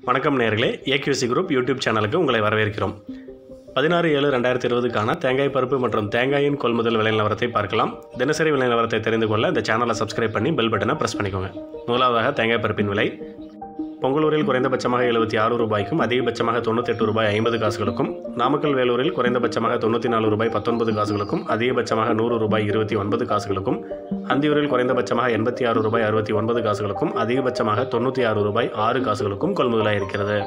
வணக்கம் நேர்களே AQC group YouTube சேனலுக்கு உங்களை வரவேற்கிறோம் பதினாறு ஏழு ரெண்டாயிரத்தி இருபதுக்கான தேங்காய் பருப்பு மற்றும் தேங்காயின் கொள்முதல் விலை நிலவரத்தை பார்க்கலாம் தினசரி விலை நிலவரத்தை தெரிந்து கொள்ள இந்த சேனலை சப்ஸ்கிரைப் பண்ணி பெல் பட்டனை ப்ரெஸ் பண்ணிக்கோங்க முதலாவதாக தேங்காய் பருப்பின் விலை பொங்கலூரில் குறைந்தபட்சமாக எழுபத்தி ஆறு ரூபாய்க்கும் அதிகபட்சமாக தொண்ணூத்தெட்டு ரூபாய் ஐம்பது காசுகளுக்கும் நாமக்கல் வேலூரில் குறைந்தபட்சமாக தொண்ணூற்றி நாலு ரூபாய் பத்தொன்பது காசுகளுக்கும் அதிகபட்சமாக நூறு ரூபாய் இருபத்தி ஒன்பது காசுகளுக்கும் அந்தியூரில் குறைந்தபட்சமாக எண்பத்தி ஆறு ரூபாய் அறுபத்தி ஒன்பது காசுகளுக்கும் அதிகபட்சமாக தொண்ணூற்றி ஆறு ரூபாய் ஆறு காசுகளுக்கும் கொள்முதலாக இருக்கிறது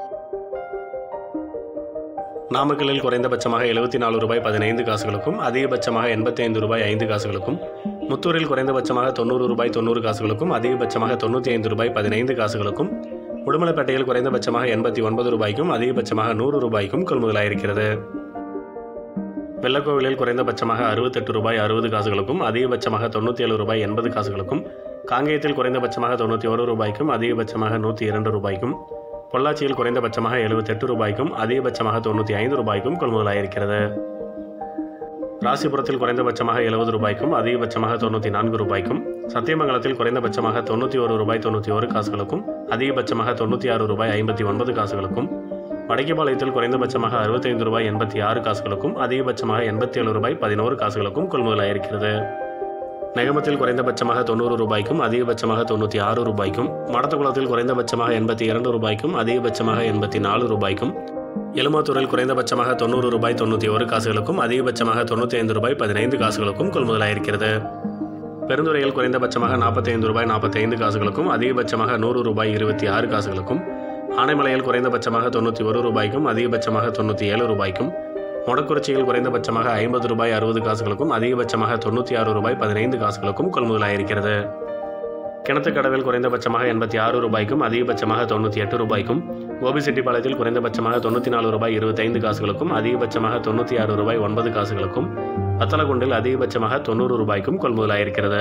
நாமக்கல்லில் குறைந்தபட்சமாக எழுபத்தி நாலு ரூபாய் பதினைந்து காசுகளுக்கும் அதிகபட்சமாக எண்பத்தி ஐந்து ரூபாய் ஐந்து காசுகளுக்கும் முத்தூரில் குறைந்தபட்சமாக தொண்ணூறு ரூபாய் தொண்ணூறு காசுகளுக்கும் அதிகபட்சமாக தொண்ணூற்றி ஐந்து ரூபாய் பதினைந்து காசுகளுக்கும் உடுமலைப்பேட்டையில் குறைந்தபட்சமாக எண்பத்தி ஒன்பது ரூபாய்க்கும் அதிகபட்சமாக நூறு ரூபாய்க்கும் கொள்முதலாயிருக்கிறது வெள்ளக்கோவிலில் குறைந்தபட்சமாக அறுபத்தெட்டு ரூபாய் அறுபது காசுகளுக்கும் அதிகபட்சமாக தொண்ணூற்றி ஏழு ரூபாய் எண்பது காசுகளுக்கும் காங்கேயத்தில் குறைந்தபட்சமாக தொண்ணூற்றி ஒரு ரூபாய்க்கும் அதிகபட்சமாக நூற்றி இரண்டு ரூபாய்க்கும் பொள்ளாச்சியில் குறைந்தபட்சமாக எழுபத்தெட்டு ரூபாய்க்கும் அதிகபட்சமாக தொண்ணூற்றி ஐந்து ரூபாய்க்கும் கொள்முதலாயிருக்கிறது ராசிபுரத்தில் குறைந்தபட்சமாக எழுபது ரூபாய்க்கும் அதிகபட்சமாக தொண்ணூற்றி நான்கு ரூபாய்க்கும் சத்தியமங்கலத்தில் குறைந்தபட்சமாக தொண்ணூற்றி ஒரு ரூபாய் தொண்ணூற்றி ஒரு காசுகளுக்கும் அதிகபட்சமாக தொண்ணூற்றி ஆறு ரூபாய் ஐம்பத்தி ஒன்பது காசுகளுக்கும் வடக்கிபாளையத்தில் குறைந்தபட்சமாக அறுபத்தைந்து ரூபாய் எண்பத்தி ஆறு காசுகளுக்கும் அதிகபட்சமாக எண்பத்தி ஏழு ரூபாய் பதினோரு காசுகளுக்கும் கொள்முதலாயிருக்கிறது நெகமத்தில் குறைந்தபட்சமாக தொண்ணூறு ரூபாய்க்கும் அதிகபட்சமாக தொண்ணூற்றி ஆறு ரூபாய்க்கும் மடத்துக்குளத்தில் குறைந்தபட்சமாக எண்பத்தி இரண்டு ரூபாய்க்கும் அதிகபட்சமாக எண்பத்தி நாலு ரூபாய்க்கும் எலுமாத்தூரில் குறைந்தபட்சமாக தொண்ணூறு ரூபாய் தொண்ணூற்றி ஒரு காசுகளுக்கும் அதிகபட்சமாக தொண்ணூற்றி ஐந்து ரூபாய் பதினைந்து காசுகளுக்கும் கொள்முதலாயிருக்கிறது பெருந்துறையில் குறைந்தபட்சமாக நாற்பத்தைந்து ரூபாய் நாற்பத்தைந்து காசுகளுக்கும் அதிகபட்சமாக நூறு ரூபாய் இருபத்தி ஆறு காசுகளுக்கும் ஆனைமலையில் குறைந்தபட்சமாக தொண்ணூற்றி ஒரு ரூபாய்க்கும் அதிகபட்சமாக தொண்ணூற்றி ஏழு ரூபாய்க்கும் மொடக்குறிச்சியில் குறைந்தபட்சமாக ஐம்பது ரூபாய் அறுபது காசுகளுக்கும் அதிகபட்சமாக தொண்ணூற்றி ஆறு ரூபாய் பதினைந்து காசுகளுக்கும் கொள்முதலாயிருக்கிறது கிணத்துக்கடவில் குறைந்தபட்சமாக எண்பத்தி ஆறு ரூபாய்க்கும் அதிகபட்சமாக தொண்ணூற்றி எட்டு ரூபாய்க்கும் கோபிசெட்டிப்பாளையத்தில் குறைந்தபட்சமாக தொண்ணூற்றி நாலு ரூபாய் இருபத்தைந்து காசுகளுக்கும் அதிகபட்சமாக தொண்ணூற்றி ஆறு ரூபாய் ஒன்பது காசுகளுக்கும் வத்தலகுண்டில் அதிகபட்சமாக தொண்ணூறு ரூபாய்க்கும் கொள்முதலாயிருக்கிறது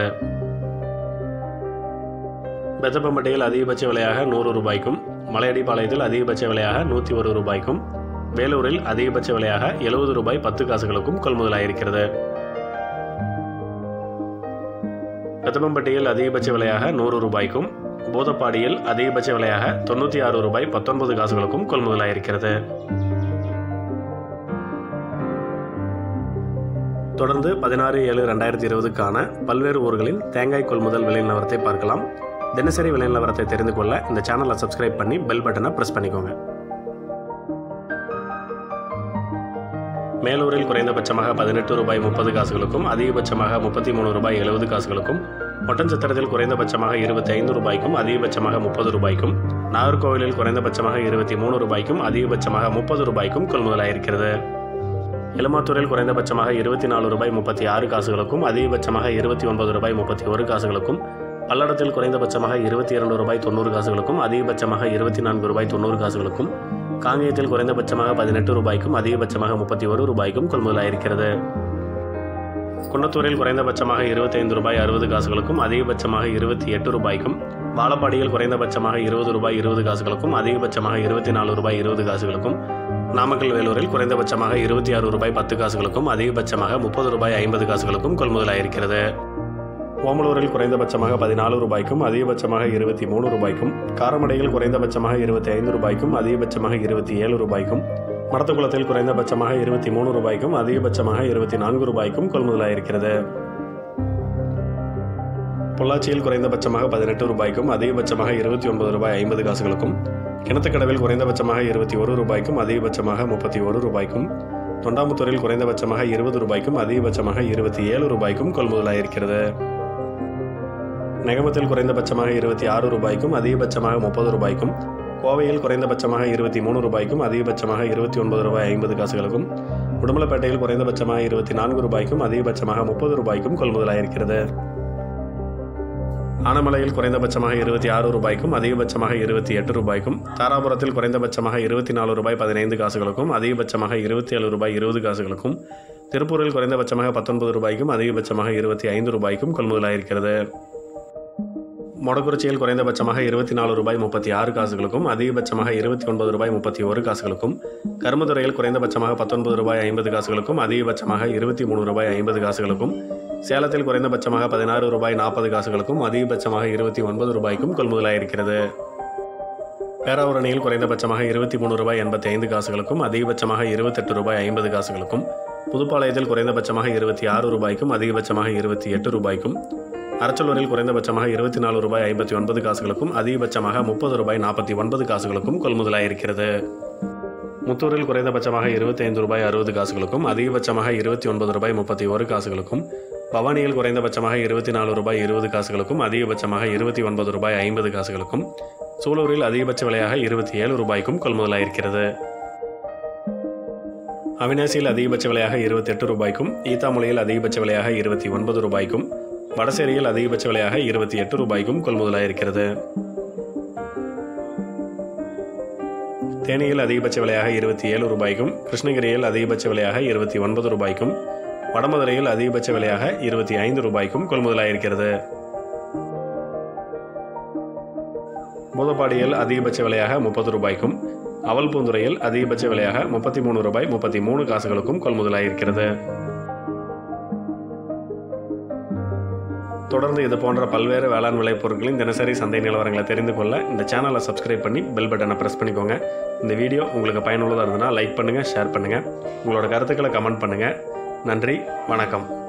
பெத்தப்பம்பட்டியில் அதிகபட்ச விலையாக நூறு ரூபாய்க்கும் மலையடிப்பாளையத்தில் அதிகபட்ச விலையாக நூற்றி ஒரு ரூபாய்க்கும் வேலூரில் அதிகபட்ச விலையாக எழுபது ரூபாய் பத்து காசுகளுக்கும் கொள்முதலாயிருக்கிறது பெத்தப்பம்பட்டியில் அதிகபட்ச விலையாக நூறு ரூபாய்க்கும் பூதப்பாடியில் அதிகபட்ச விலையாக தொண்ணூற்றி ஆறு ரூபாய் பத்தொன்பது காசுகளுக்கும் கொள்முதலாயிருக்கிறது தொடர்ந்து பதினாறு ஏழு ரெண்டாயிரத்தி இருபதுக்கான பல்வேறு ஊர்களின் தேங்காய் கொள்முதல் விலை நிலவரத்தை பார்க்கலாம் தினசரி விலை நிலவரத்தை தெரிந்து கொள்ள இந்த சேனலை சப்ஸ்கிரைப் பண்ணி பெல் பட்டனை ப்ரெஸ் பண்ணிக்கோங்க மேலூரில் குறைந்தபட்சமாக பதினெட்டு ரூபாய் முப்பது காசுகளுக்கும் அதிகபட்சமாக முப்பத்தி மூணு ரூபாய் எழுபது காசுகளுக்கும் ஒட்டன்சத்திரத்தில் குறைந்தபட்சமாக இருபத்தி ஐந்து ரூபாய்க்கும் அதிகபட்சமாக முப்பது ரூபாய்க்கும் நாகர்கோவிலில் குறைந்தபட்சமாக இருபத்தி மூணு ரூபாய்க்கும் அதிகபட்சமாக முப்பது ரூபாய்க்கும் கொள்முதலாயிருக்கிறது எலுமாத்தூரில் குறைந்தபட்சமாக இருபத்தி நாலு ரூபாய் முப்பத்தி ஆறு காசுகளுக்கும் அதிகபட்சமாக இருபத்தி ஒன்பது ரூபாய் முப்பத்தி ஒரு காசுகளுக்கும் பல்லடத்தில் குறைந்தபட்சமாக இருபத்தி இரண்டு ரூபாய் தொண்ணூறு காசுகளுக்கும் அதிகபட்சமாக இருபத்தி நான்கு ரூபாய் தொண்ணூறு காசுகளுக்கும் காங்கேயத்தில் குறைந்தபட்சமாக பதினெட்டு ரூபாய்க்கும் அதிகபட்சமாக முப்பத்தி ஒரு ரூபாய்க்கும் கொள்முதலாயிருக்கிறது குன்னத்தூரில் குறைந்தபட்சமாக இருபத்தைந்து ரூபாய் அறுபது காசுகளுக்கும் அதிகபட்சமாக இருபத்தி எட்டு ரூபாய்க்கும் வாழப்பாடியில் குறைந்தபட்சமாக இருபது ரூபாய் இருபது காசுகளுக்கும் அதிகபட்சமாக இருபத்தி நாலு ரூபாய் இருபது காசுகளுக்கும் நாமக்கல் வேலூரில் குறைந்தபட்சமாக இருபத்தி ஆறு ரூபாய் பத்து காசுகளுக்கும் அதிகபட்சமாக முப்பது ரூபாய் ஐம்பது காசுகளுக்கும் கொள்முதலாயிருக்கிறது ஓமலூரில் குறைந்தபட்சமாக பதினாலு ரூபாய்க்கும் அதிகபட்சமாக இருபத்தி மூணு ரூபாய்க்கும் காரமடையில் குறைந்தபட்சமாக இருபத்தி ஐந்து ரூபாய்க்கும் அதிகபட்சமாக இருபத்தி ஏழு ரூபாய்க்கும் மடத்துக்குளத்தில் குறைந்தபட்சமாக இருபத்தி மூணு ரூபாய்க்கும் அதிகபட்சமாக இருபத்தி நான்கு ரூபாய்க்கும் கொள்முதலாயிருக்கிறது பொள்ளாச்சியில் குறைந்தபட்சமாக பதினெட்டு ரூபாய்க்கும் அதிகபட்சமாக இருபத்தி ஒன்பது ரூபாய் ஐம்பது காசுகளுக்கும் கிணத்துக்கடவில் குறைந்தபட்சமாக இருபத்தி ஒரு ரூபாய்க்கும் அதிகபட்சமாக முப்பத்தி ஒரு ரூபாய்க்கும் தொண்டாமுத்தூரில் குறைந்தபட்சமாக இருபது ரூபாய்க்கும் அதிகபட்சமாக இருபத்தி ஏழு ரூபாய்க்கும் கொள்முதலாயிருக்கிறது நெகமத்தில் குறைந்தபட்சமாக இருபத்தி ஆறு ரூபாய்க்கும் அதிகபட்சமாக முப்பது ரூபாய்க்கும் கோவையில் குறைந்தபட்சமாக இருபத்தி மூணு ரூபாய்க்கும் அதிகபட்சமாக இருபத்தி ஒன்பது ரூபாய் ஐம்பது காசுகளுக்கும் உடுமலைப்பேட்டையில் குறைந்தபட்சமாக இருபத்தி நான்கு ரூபாய்க்கும் அதிகபட்சமாக முப்பது ரூபாய்க்கும் கொள்முதலாயிருக்கிறது ஆனமலையில் குறைந்தபட்சமாக இருபத்தி ஆறு ரூபாய்க்கும் அதிகபட்சமாக இருபத்தி எட்டு ரூபாய்க்கும் தாராபுரத்தில் குறைந்தபட்சமாக இருபத்தி நாலு ரூபாய் பதினைந்து காசுகளுக்கும் அதிகபட்சமாக இருபத்தி ஏழு ரூபாய் இருபது காசுகளுக்கும் திருப்பூரில் குறைந்தபட்சமாக பத்தொன்பது ரூபாய்க்கும் அதிகபட்சமாக இருபத்தி ஐந்து ரூபாய்க்கும் கொள்முதலாயிருக்கிறது மொடக்குறிச்சியில் குறைந்தபட்சமாக இருபத்தி நாலு ரூபாய் முப்பத்தி ஆறு காசுகளுக்கும் அதிகபட்சமாக இருபத்தி ஒன்பது ரூபாய் முப்பத்தி ஒரு காசுகளுக்கும் கரும்புத்துறையில் குறைந்தபட்சமாக பத்தொன்பது ரூபாய் ஐம்பது காசுகளுக்கும் அதிகபட்சமாக இருபத்தி மூணு ரூபாய் ஐம்பது காசுகளுக்கும் சேலத்தில் குறைந்தபட்சமாக பதினாறு ரூபாய் நாற்பது காசுகளுக்கும் அதிகபட்சமாக இருபத்தி ஒன்பது ரூபாய்க்கும் கொள்முதலாயிருக்கிறது பேராவூரணியில் குறைந்தபட்சமாக இருபத்தி மூணு ரூபாய் எண்பத்தி ஐந்து காசுகளுக்கும் அதிகபட்சமாக இருபத்தெட்டு ரூபாய் ஐம்பது காசுகளுக்கும் புதுப்பாளையத்தில் குறைந்தபட்சமாக இருபத்தி ஆறு ரூபாய்க்கும் அதிகபட்சமாக இருபத்தி எட்டு ரூபாய்க்கும் அரச்சலூரில் குறைந்தபட்சமாக இருபத்தி நாலு ரூபாய் ஐம்பத்தி ஒன்பது காசுகளுக்கும் அதிகபட்சமாக முப்பது ரூபாய் நாற்பத்தி ஒன்பது காசுகளுக்கும் கொள்முதலாயிருக்கிறது முத்தூரில் குறைந்தபட்சமாக இருபத்தைந்து ரூபாய் அறுபது காசுகளுக்கும் அதிகபட்சமாக இருபத்தி ஒன்பது ரூபாய் முப்பத்தி ஒரு காசுகளுக்கும் பவானியில் குறைந்தபட்சமாக இருபத்தி நாலு ரூபாய் இருபது காசுகளுக்கும் அதிகபட்சமாக இருபத்தி ஒன்பது ரூபாய் ஐம்பது காசுகளுக்கும் சூலூரில் அதிகபட்ச விலையாக இருபத்தி ஏழு ரூபாய்க்கும் கொள்முதலாயிருக்கிறது அவினாசியில் அதிகபட்ச விலையாக இருபத்தெட்டு ரூபாய்க்கும் ஈத்தாமொழியில் அதிகபட்ச விலையாக இருபத்தி ஒன்பது ரூபாய்க்கும் வடசேரியில் அதிகபட்ச விலையாக இருபத்தி எட்டு ரூபாய்க்கும் கொள்முதலாயிருக்கிறது தேனியில் அதிகபட்ச விலையாக இருபத்தி ஏழு ரூபாய்க்கும் கிருஷ்ணகிரியில் அதிகபட்ச விலையாக இருபத்தி ஒன்பது ரூபாய்க்கும் வடமதுரையில் அதிகபட்ச விலையாக இருபத்தி ஐந்து ரூபாய்க்கும் கொள்முதலாயிருக்கிறது பூதப்பாடியில் அதிகபட்ச விலையாக முப்பது ரூபாய்க்கும் அவல்பூந்துறையில் அதிகபட்ச விலையாக முப்பத்தி மூணு ரூபாய் முப்பத்தி மூணு காசுகளுக்கும் கொள்முதலாயிருக்கிறது தொடர்ந்து இது போன்ற பல்வேறு வேளாண் விளைப் பொருட்களின் தினசரி சந்தை நிலவரங்களை தெரிந்து கொள்ள இந்த சேனலை சப்ஸ்கிரைப் பண்ணி பெல் பட்டனை ப்ரெஸ் பண்ணிக்கோங்க இந்த வீடியோ உங்களுக்கு பயனுள்ளதாக இருந்ததுன்னா லைக் பண்ணுங்கள் ஷேர் பண்ணுங்கள் உங்களோட கருத்துக்களை கமெண்ட் பண்ணுங்கள் நன்றி வணக்கம்